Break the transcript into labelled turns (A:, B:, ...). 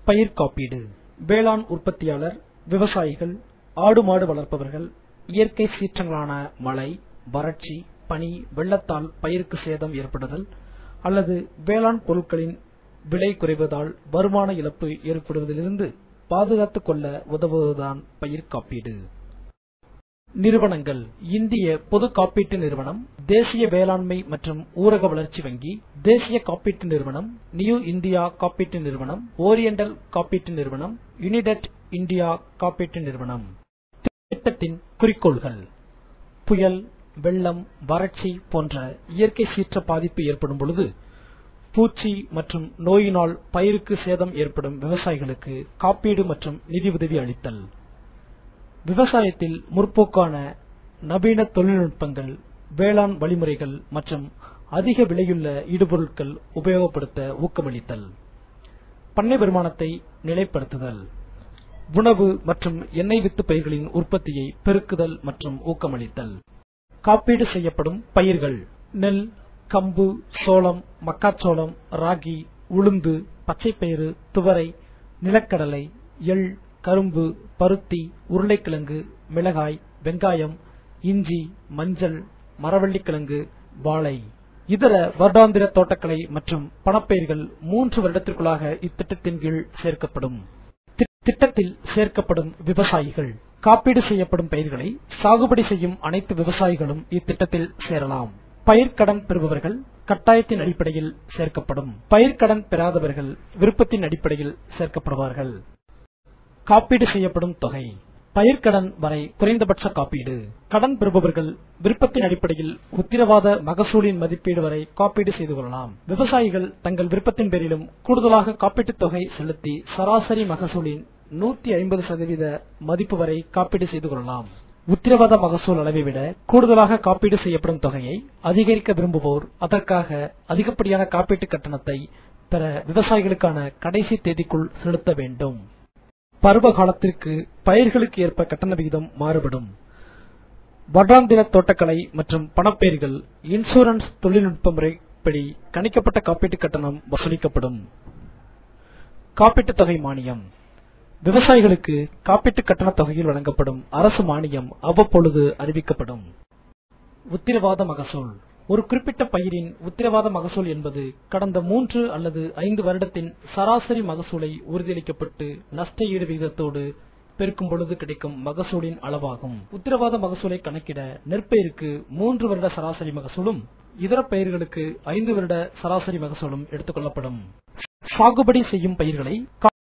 A: பயிர் காப்பீடு வேளாண் உற்பத்தியாளர் விவசாயிகள் ஆடு மாடு வளர்ப்பவர்கள் இயற்கை சீற்றங்களான மழை வறட்சி பனி வெள்ளத்தால் பயிருக்கு சேதம் ஏற்படுதல் அல்லது வேளாண் பொருட்களின் விலை குறைவதால் வருமான இழப்பு ஏற்படுவதிலிருந்து பாதுகாத்துக் கொள்ள உதவுவதுதான் பயிர் காப்பீடு நிறுவனங்கள் இந்திய பொது காப்பீட்டு நிறுவனம் தேசிய வேளாண்மை மற்றும் ஊரக வளர்ச்சி வங்கி தேசிய காப்பீட்டு நிறுவனம் நியூ இந்தியா காப்பீட்டு நிறுவனம் ஓரியண்டல் காப்பீட்டு நிறுவனம் யுனிடெட் இந்தியா காப்பீட்டு நிறுவனம் திட்டத்தின் குறிக்கோள்கள் புயல் வெள்ளம் வறட்சி போன்ற இயற்கை சீற்ற பாதிப்பு ஏற்படும் பொழுது பூச்சி மற்றும் நோயினால் பயிருக்கு சேதம் ஏற்படும் விவசாயிகளுக்கு காப்பீடு மற்றும் நிதியுதவி அளித்தல் விவசாயத்தில் முற்போக்கான நவீன தொழில்நுட்பங்கள் வேளாண் வழிமுறைகள் மற்றும் அதிக விலையுள்ள இடுபொருட்கள் உபயோகப்படுத்த ஊக்கமளித்தல் பண்ணை வருமானத்தை நிலைப்படுத்துதல் உணவு மற்றும் எண்ணெய் வித்து பயிர்களின் உற்பத்தியை பெருக்குதல் மற்றும் ஊக்கமளித்தல் காப்பீடு செய்யப்படும் பயிர்கள் நெல் கம்பு சோளம் மக்காச்சோளம் ராகி உளுந்து பச்சைப்பயிறு துவரை நிலக்கடலை எள் கரும்பு பருத்தி உருளைக்கிழங்கு மிளகாய் வெங்காயம் இஞ்சி மஞ்சள் மரவள்ளிக்கிழங்கு வாழை இதர வருடாந்திர தோட்டக்கலை மற்றும் பணப்பயிர்கள் மூன்று வருடத்திற்குள்ளாக இத்திட்டத்தின் கீழ் சேர்க்கப்படும் தி- திட்டத்தில் சேர்க்கப்படும் விவசாயிகள் காப்பீடு செய்யப்படும் பயிர்களை சாகுபடி செய்யும் அனைத்து விவசாயிகளும் இத்திட்டத்தில் சேரலாம் பயிர்க்கடன் பெறுபவர்கள் கட்டாயத்தின் அடிப்படையில் சேர்க்கப்படும் பயிர்க்கடன் பெறாதவர்கள் விருப்பத்தின் அடிப்படையில் சேர்க்கப்படுவார்கள் காப்பீடு செய்யப்படும் தொகை பயிர்க்கடன் வரை குறைந்தபட்ச காப்பீடு கடன் பெறுபவர்கள் விருப்பத்தின் அடிப்படையில் உத்திரவாத மகசூலின் மதிப்பீடு வரை காப்பீடு செய்து கொள்ளலாம் விவசாயிகள் தங்கள் விருப்பத்தின் பேரிலும் கூடுதலாக காப்பீட்டுத் தொகை செலுத்தி சராசரி மகசூலின் நூத்தி ஐம்பது சதவீத மதிப்பு வரை காப்பீடு செய்து கொள்ளலாம் உத்திரவாத மகசூல் அளவை விட கூடுதலாக காப்பீடு செய்யப்படும் தொகையை அதிகரிக்க விரும்புவோர் அதற்காக அதிகப்படியான காப்பீட்டு கட்டணத்தை பெற விவசாயிகளுக்கான கடைசி தேதிக்குள் செலுத்த வேண்டும் பருவ காலத்திற்கு பயிர்களுக்கு ஏற்ப கட்டண விகிதம் மாறுபடும் வருடாந்திர தோட்டக்கலை மற்றும் பணப்பயிர்கள் இன்சூரன்ஸ் தொழில்நுட்ப முறைப்படி கணிக்கப்பட்ட காப்பீட்டு கட்டணம் வசூலிக்கப்படும் காப்பீட்டுத் தொகை மானியம் விவசாயிகளுக்கு காப்பீட்டு கட்டண தொகையில் வழங்கப்படும் அரசு மானியம் அவ்வப்பொழுது அறிவிக்கப்படும் உத்திரவாத மகசூல் ஒரு குறிப்பிட்ட பயிரின் உத்திரவாத மகசூல் என்பது கடந்த மூன்று அல்லது ஐந்து வருடத்தின் சராசரி மகசூலை உறுதியளிக்கப்பட்டு நஷ்ட ஈடு விகிதத்தோடு பெருக்கும் பொழுது கிடைக்கும் மகசூலின் அளவாகும் உத்திரவாத மகசூலை கணக்கிட நெற்பயிருக்கு மூன்று வருட சராசரி மகசூலும் இதர பயிர்களுக்கு ஐந்து வருட சராசரி மகசூலும் எடுத்துக்கொள்ளப்படும் சாகுபடி செய்யும் பயிர்களை